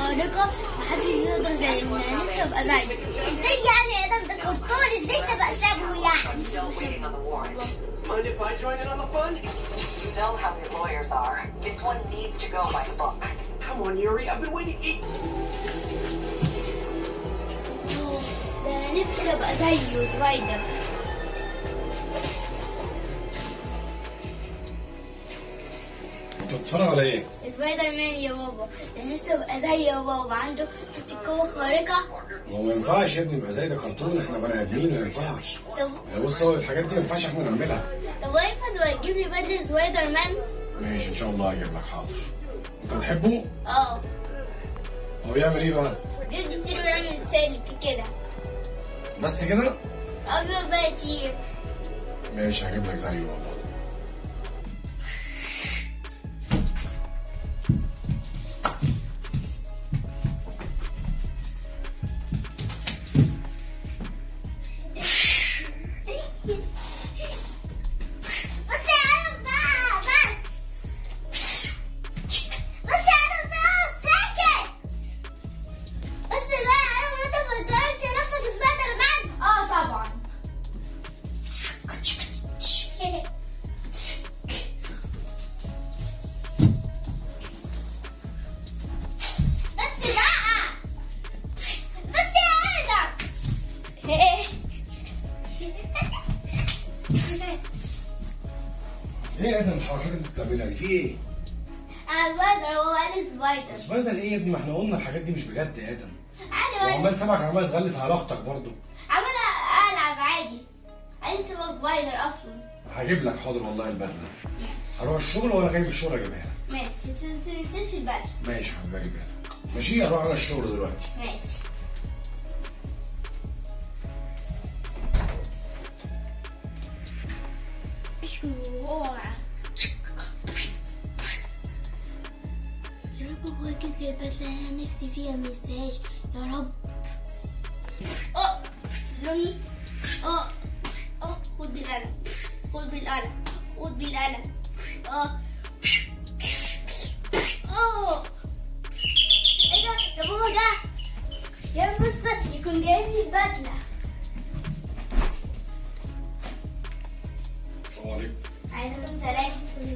خارقة محدش يقدر زي ما نفسي ابقى زيه ازاي يعني يا ادم ده كرتون ازاي تبقى شبهه يعني Still waiting on the warrant. Mind if I join in on the fun? You know how your lawyers are. This one needs to go by the book. Come on, Yuri. I've been waiting. Eight... ده انا نفسي ابقى زيه سبايدر انت بتتفرج على ايه؟ سبايدر مان يا بابا ده نفسي ابقى زيه يا بابا عنده حتة قوة خارقة هو ما ينفعش يا ابني يبقى زي ده كرتون احنا بني ادمين ما ينفعش طب يعني بص هو الحاجات دي ما ينفعش احنا نعملها طب واحد وتجيب لي بدلة سبايدر مان ماشي ان شاء الله هجيب لك حاضر انت بتحبه؟ اه هو بيعمل ايه بقى؟ بيقعد يصير ويعمل سلك كده بس كده؟ اه بيقعد بقى يطير ماشي هجيب لك زيه والله بص يا عالم بقى بس بص يا عالم بقى ساكت بس بقى يا عالم انت فكرت نفسك سبايدر مان اه طبعا بس بقى بس يا ادم ايه يا ادم الحركات اللي انت بتعملها دي في ايه؟ سبايدر هو قال سبايدر سبايدر ايه يا ابني ما احنا قلنا الحاجات دي مش بجد يا ادم عادي وعمال سامعك عمال تغلس على اختك برضه عمالة ألعب عادي عايز تبقى سبايدر أصلا هجيب لك حاضر والله البدله هروح الشغل وانا جاي من الشغل اجيبها لك ماشي تنسيش البدلة ماشي حبيبي اجيبها لك ماشي اروح انا الشغل دلوقتي ماشي اوعى يا رب هو يجيب لي البدلة اللي أنا نفسي فيها منساهاش يا رب اه لوني اه اه خد بالقلم خد بالقلم خد بالقلم اه اه ايه ده ده بابا ده يا بص يكون جايب لي البدلة السلام عليكم عليكم سلام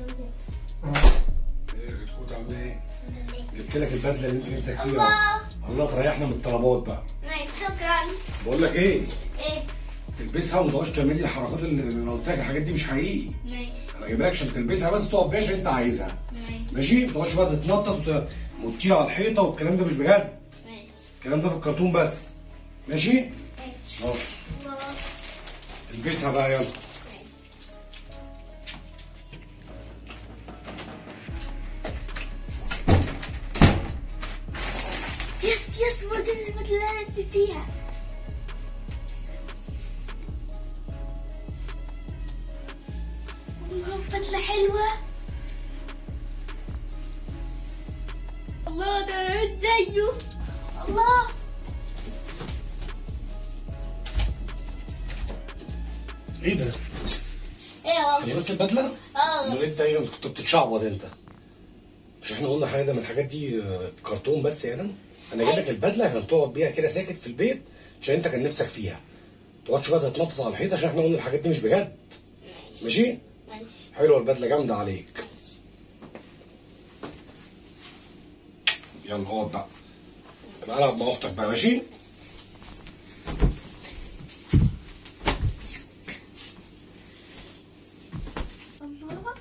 ايه كنت عامله ايه؟ جبت لك البدله اللي انت نفسك فيها الله الله تريحنا من الطلبات بقى نايس شكرا بقول لك ايه ايه تلبسها وما تقعدش تعمل لي الحركات اللي انا قلت لك الحاجات دي مش حقيقي ماشي انا جايبها لك عشان تلبسها بس تقعد بيها عشان انت عايزها ماشي ماشي ما تقعدش بقى تتنطط وت- وتطير على الحيطه والكلام ده مش بجد ماشي الكلام ده في الكرتون بس ماشي ماشي اه البسها بقى يلا يس يس بجيب لي البدلة اللي أنا نفسي فيها الله بدلة حلوة الله ده أنا مش زيه الله ايه ده؟ ايه يا كان بابا بس البدله؟ اه امال انت ايه كنت بتتشعبط انت مش احنا قلنا حاجه من الحاجات دي آه، كرتون بس يا ادم انا جايب لك البدله عشان تقعد بيها كده ساكت في البيت عشان انت كان نفسك فيها تقعدش بقى تتنطط على الحيط عشان احنا قلنا الحاجات دي مش بجد ماشي ماشي حلوه البدله جامده عليك يلا اقعد بقى ابقى العب مع اختك بقى ماشي الله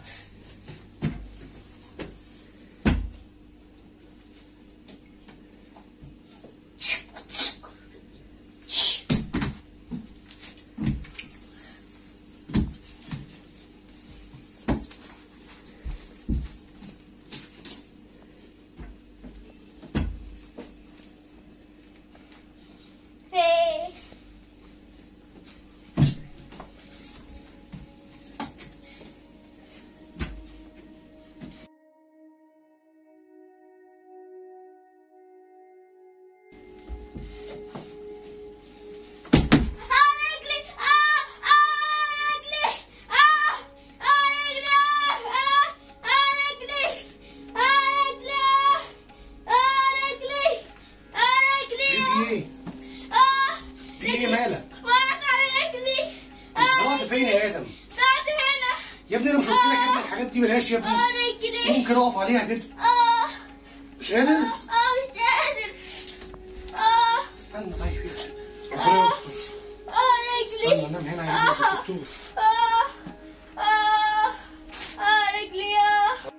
في ايه مالك؟ وقعت على رجلي انت رحت فين يا ادم؟ وقعت هنا يا ابني انا مش قلت لك يا ابني الحاجات دي بلاش يا ابني اه رجلي ممكن اقف عليها كده اه مش قادر؟ اه مش قادر اه استنى طيب يا ربنا يستر اه استنى رجلي انام هنا يا ابني يا دكتور اه اه اه رجلي اه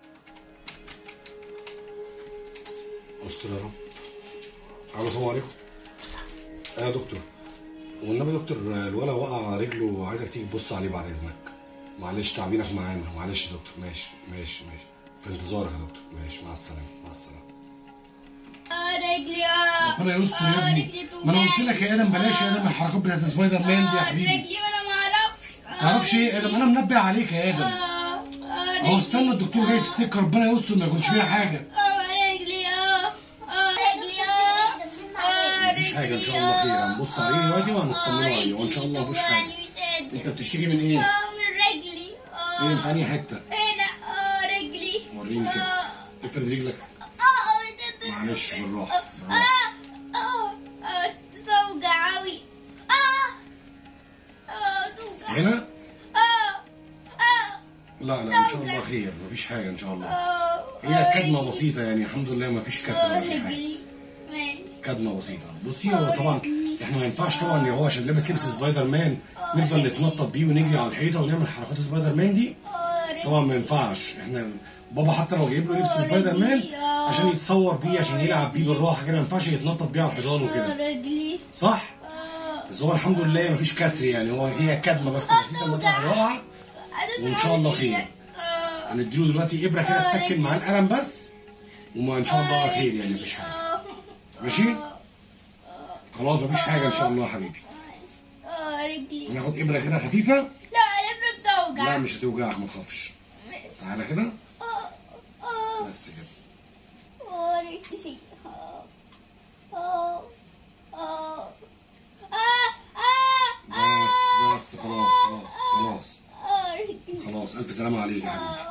استر يا رب الو السلام عليكم ايه يا دكتور والنبي يا دكتور الولد وقع على رجله وعايزك تيجي تبص عليه بعد اذنك معلش تعبينك معانا معلش يا دكتور ماشي ماشي ماشي في انتظارك يا دكتور ماشي مع السلامه مع السلامه اه رجلي اه ربنا يستر يا آه، ابني رجلي ما انا قلت توجعني. لك يا ادم بلاش يا ادم الحركات بتاعت سبايدر مان دي يا آه، حبيبي رجلي ما انا ما اعرفش آه، تعرفش ايه يا ادم انا منبه عليك يا ادم اه اه اهو رجلي. استنى الدكتور جاي في السكه ربنا يستر ما يكونش فيها حاجه اه رجلي اه اه رجلي اه اه مفيش حاجه ان شاء الله خير هنبص عليه دلوقتي وهنطمنه عليه وان شاء الله مفيش حاجه انت بتشتكي من ايه؟ اه من رجلي اه فين في انهي حته؟ هنا اه رجلي وريني كده اه افرد رجلك اه مش قادرة. معلش بالراحه اه بالراحه اه اه توجع اوي اه اه توجع هنا اه اه لا لا ان شاء الله خير مفيش حاجه ان شاء الله اه هي كدمه بسيطه يعني الحمد لله مفيش كسر اه ولا في حاجه رجلي ماشي كدمه بسيطه بصي هو طبعا احنا ما ينفعش طبعا ان هو عشان لابس لبس سبايدر مان نفضل نتنطط بيه ونجري على الحيطه ونعمل حركات سبايدر مان دي اه رجلي طبعا ما ينفعش احنا بابا حتى لو جايب له لبس سبايدر مان عشان يتصور بيه عشان يلعب بيه بالراحه كده ما ينفعش يتنطط بيه على الحيطان اه وكده رجلي صح اه بس هو الحمد لله مفيش كسر يعني هو هي كدمه بس بسيطه مثلا واقعه وإن شاء الله خير. اه هنديله دلوقتي ابره كده آه، تسكن رجلي. معاه الالم بس وما ان شاء الله خير يعني مفيش حاجه آه. ماشي؟ آه. خلاص مفيش حاجه ان شاء الله يا حبيبي اه رجلي هناخد ابره كده خفيفه لا الابره بتوجع لا مش هتوجعك ما تخافش تعالى كده اه اه بس كده اه رجلي اه اه اه اه اه بس بس خلاص خلاص خلاص اه رجلي خلاص الف سلامه عليك يا حبيبي اه